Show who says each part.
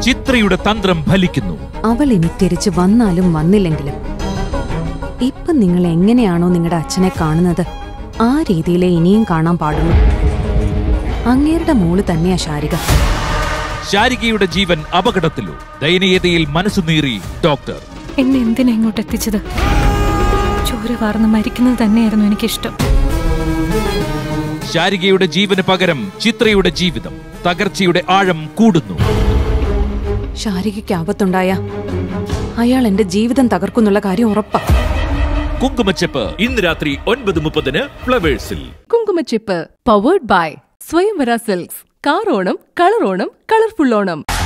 Speaker 1: ചിത്രയുടെ തന്ത്രം ഫലിക്കുന്നു
Speaker 2: അവൾ ഇനി തിരിച്ചു വന്നാലും വന്നില്ലെങ്കിലും ഇപ്പൊ നിങ്ങൾ എങ്ങനെയാണോ നിങ്ങളുടെ അച്ഛനെ കാണുന്നത് ആ രീതിയിലേ ഇനിയും കാണാൻ പാടുള്ളൂ അങ്ങേരുടെ മോള് തന്നെയാ ശാരിക
Speaker 1: ശാരികയുടെ ജീവൻ അപകടത്തിലോ ദയനീയതയിൽ മനസ്സു നീറി ഡോക്ടർ
Speaker 3: എന്നെ എന്തിനാ ഇങ്ങോട്ട് എത്തിച്ചത് ചോര വാർന്ന് മരിക്കുന്നത് തന്നെയായിരുന്നു എനിക്കിഷ്ടം
Speaker 1: ശാരികയുടെ ജീവന് പകരം ചിത്രയുടെ ജീവിതം തകർച്ചയുടെ ആഴം കൂടുന്നു
Speaker 2: ശാരികയ്ക്ക് ആപത്തുണ്ടായ അയാൾ എന്റെ ജീവിതം തകർക്കുന്നുള്ള കാര്യം ഉറപ്പാ
Speaker 1: കുങ്കുമച്ചെപ്പ് ഇന്ന് രാത്രി ഒൻപത് മുപ്പതിന് ഫ്ലവേഴ്സിൽ
Speaker 4: Kunkumacheppu powered by Swayamvara silks കാർ ഓണം കളർ ഓണം കളർഫുൾ ഓണം